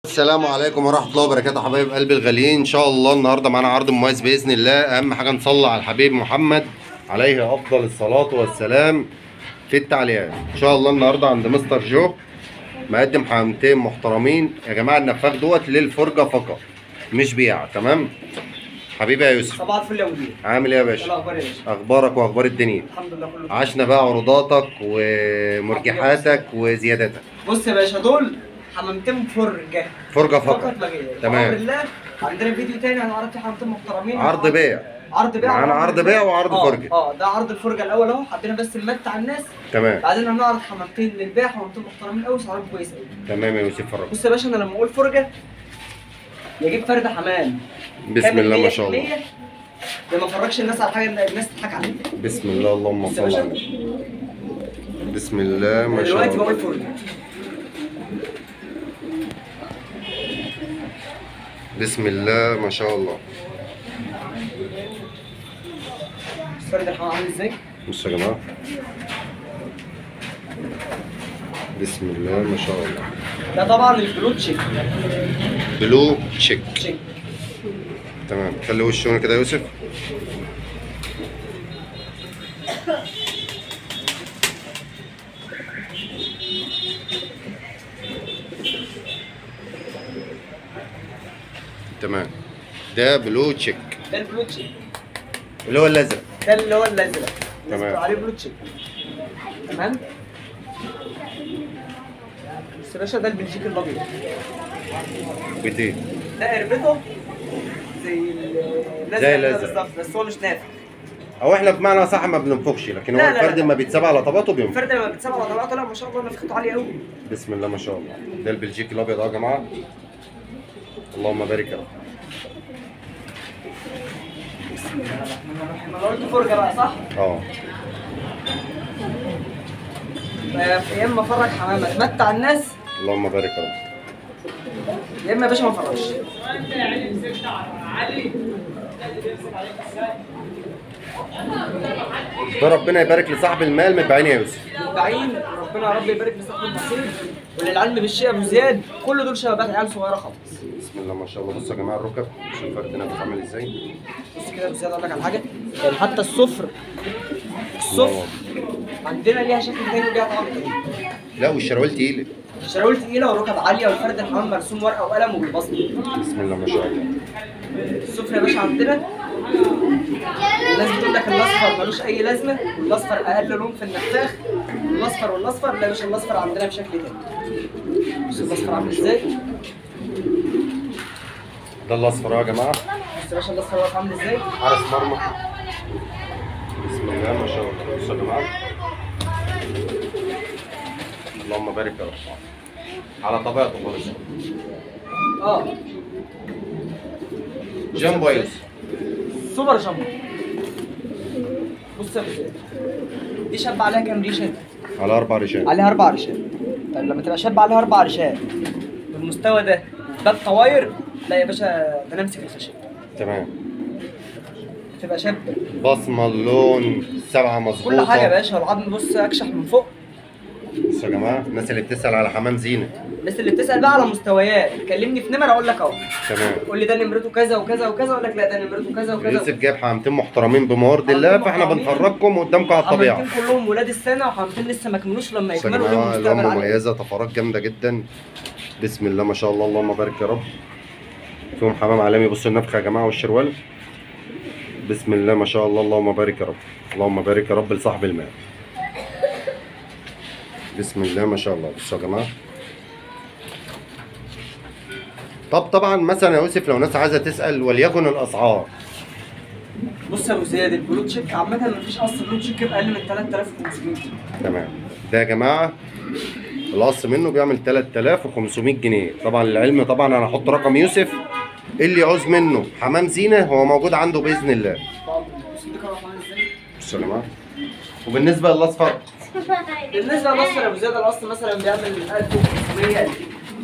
السلام عليكم ورحمة الله وبركاته حبايب قلبي الغاليين إن شاء الله النهاردة معانا عرض مميز بإذن الله أهم حاجة نصلي على الحبيب محمد عليه أفضل الصلاة والسلام في التعليقات إن شاء الله النهاردة عند مستر جو مقدم حمامتين محترمين يا جماعة النفاخ دوت للفرجة فقط مش بيع تمام حبيبي يا يوسف صباح الفل يا مدير عامل إيه يا ايه باشا الاخبار يا باشا أخبارك وأخبار الدنيا الحمد لله كله عشنا بقى عروضاتك ومرجحاتك وزياداتك بص يا باشا دول حمامتين فرجه فرجة فقط فقط لا غير تمام. بأمر الله عندنا فيديو تاني هنعرض فيه حمامتين محترمين عرض بيع عرض بيع معانا وعرض عرض بيع وعرض آه، فرجة. اه ده عرض الفرجه الاول اهو حطينا بس المت على الناس تمام بعدين هنعرض حمامتين للبيع حمامتين محترمين قوي سعرهم كويس قوي تمام يا يوسف فرج بص يا باشا انا لما اقول فرجه يجيب فرد حمام بسم كامل الله ما 100% شاء الله ده ما فرجش الناس على حاجه الناس تضحك عليها بسم الله اللهم بص يا صل باشا. على النبي بسم الله ما شاء دلوقتي بقول الله فرجه بسم الله ما شاء الله فرد الحمام عامل ازاي بصوا يا جماعه بسم الله ما شاء الله ده طبعا البلو تشيك بلو تشيك تشيك تمام خلي وشه هنا كده يا يوسف تمام ده بلو تشيك ده البلو تشيك اللي هو الازرق ده اللي هو الازرق تمام. تمام عليه بلو تشيك تمام بس يا باشا ده البلجيكي الابيض بيتين ده قربته زي ال- الازرق زي كده الأزرق. بالظبط بس هو مش نافع او احنا بمعنى صح ما بننفخش لكن هو لا، لا، لا. الفرد لما بيتساب على طبقاته بينفخ الفرد لما بتسابع على طلعه طلع ما شاء الله نفخته عاليه قوي بسم الله ما شاء الله ده البلجيكي الابيض اهو يا جماعه اللهم بارك يا رب انا قلت فرجه بقى صح؟ اه يا اما فرج حمامه تمتع الناس اللهم بارك يا رب يا اما يا باشا ما فرجش ده ربنا يبارك لصاحب المال متبعين يا يوسف بعين ربنا يا رب يبارك لصاحب النصيب وللعلم بالشيء ابو زياد كل دول شبابات عيال صغيره خالص بسم الله ما شاء الله بصوا يا جماعه الركب شوف الفرد نفسه عامل ازاي بص كده يا ابو زياد اقول لك على حاجه يعني حتى الصفر الصفر عندنا ليها شكل تاني وليها طعم تاني لا والشراويل تقيله الشراويل تقيله وركب عاليه والفرد الحمام مرسوم ورقه وقلم وبالبصمه بسم الله ما شاء الله الصفر يا باشا عندنا الناس بتقول لك الاصفر ملوش اي لازمه والاصفر اقل لون في النفاخ الاصفر والاصفر لا يا باشا الاصفر عندنا بشكل تاني بص الاصفر عامل ازاي ده الاصفر اهو يا جماعه بص يا باشا الاصفر واقف عامل ازاي حارس مرمى بسم الله ما شاء الله بصوا يا جماعه اللهم بارك يا رب على طبيعته خالص اه جنبه يا يوسف سوبر جامبو بص يا ابو زياد دي شاب عليها كام ريشه على اربع رجال عليها اربع ريشات طيب لما تبقى شاب عليها اربع ريشات بالمستوى ده ده الطواير لا يا باشا ده نمسك الخشب تمام تبقى شاب بصمه اللون سبعه مظبوطه كل حاجه يا باشا العظم بص اكشح من فوق بصوا يا جماعه الناس اللي بتسال على حمام زينه الناس اللي بتسال بقى على مستويات تكلمني في نمر اقول لك اهو تمام قول لي ده نمرته كذا وكذا وكذا اقول لك لا ده نمرته كذا وكذا يوسف جايب حمامتين محترمين بموارد الله حمامتين فاحنا محترمين. بنفرجكم قدامكم على الطبيعه حمامتين كلهم ولاد السنه وحمامتين لسه ما كملوش لما بصوا يا يكملوا لهم جماعه مستقبل الوان عالي مميزه طفرات جامده جدا بسم الله ما شاء الله اللهم بارك يا رب فيهم حمام عالمي بصوا النفخه يا جماعه والشروال بسم الله ما شاء الله اللهم بارك يا رب اللهم بارك يا رب لصاحب المال بسم الله ما شاء الله بصوا يا جماعه طب طبعا مثلا يا يوسف لو ناس عايزه تسال وليكن الاسعار بص يا ابو زياد البلو تشيك عامه ما فيش اصل بلو تشيك باقل من 3500 جنيه تمام ده يا جماعه القص منه بيعمل 3500 جنيه طبعا العلم طبعا انا هحط رقم يوسف اللي يعوز منه حمام زينه هو موجود عنده باذن الله بص دي كام عامل ازاي بصوا يا جماعه وبالنسبه للاصفر بالنسبه لمصر يا ابو زياد الاصل مثلا بيعمل 1500 2000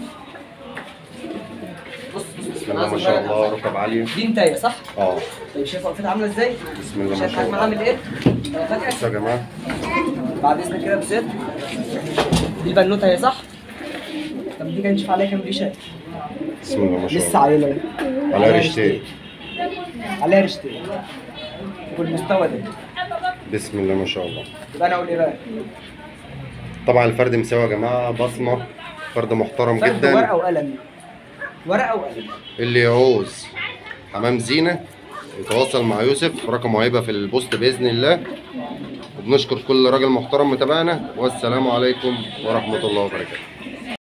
بص بص بسم الله ما شاء الله ركب عاليه دي انتايه صح؟ اه طيب شايف وقفتها عامله ازاي؟ بسم الله ما شايف شاء حجمها الله عامل ايه؟ أنا بصوا فاكر يا بعد اذنك كده يا ابو زياد دي البنوته اهي صح؟ طب دي كان نشوف عليها كام ريشه بسم الله ما شاء لسه الله عيله عليها ريشتين. عليها ريشتين والمستوى ده بسم الله ما شاء الله يبقى انا اقول ايه بقى؟ طبعا الفرد مساوي يا جماعه بصمه فرد محترم فرد جدا ورقه وقلم ورقه وقلم اللي يعوز حمام زينه يتواصل مع يوسف رقمه هيبقى في البوست باذن الله وبنشكر كل راجل محترم متابعنا والسلام عليكم ورحمه الله وبركاته